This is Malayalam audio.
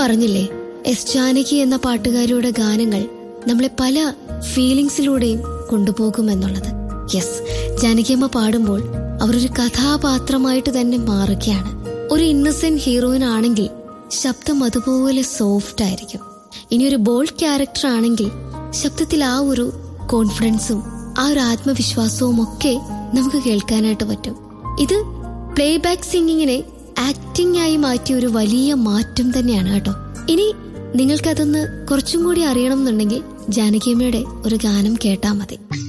പറഞ്ഞില്ലേ എസ് ജാനകി എന്ന പാട്ടുകാരിയുടെ ഗാനങ്ങൾ നമ്മളെ പല ഫീലിങ്സിലൂടെയും കൊണ്ടുപോകുമെന്നുള്ളത് യെസ് ജാനകിയമ്മ പാടുമ്പോൾ അവരൊരു കഥാപാത്രമായിട്ട് തന്നെ മാറുകയാണ് ഒരു ഇന്നസെന്റ് ഹീറോയിൻ ആണെങ്കിൽ ശബ്ദം അതുപോലെ സോഫ്റ്റ് ആയിരിക്കും ഇനി ഒരു ബോൾഡ് ക്യാരക്ടർ ആണെങ്കിൽ ശബ്ദത്തിൽ ആ ഒരു കോൺഫിഡൻസും ആ ഒരു ആത്മവിശ്വാസവും ഒക്കെ നമുക്ക് കേൾക്കാനായിട്ട് പറ്റും ഇത് പ്ലേ ബാക്ക് സിംഗിങ്ങിനെ ആക്ടിംഗ് ആയി മാറ്റിയ ഒരു വലിയ മാറ്റം തന്നെയാണ് കേട്ടോ ഇനി നിങ്ങൾക്കതൊന്ന് കുറച്ചും കൂടി അറിയണം എന്നുണ്ടെങ്കിൽ ജാനകിയമ്മയുടെ ഒരു ഗാനം കേട്ടാൽ മതി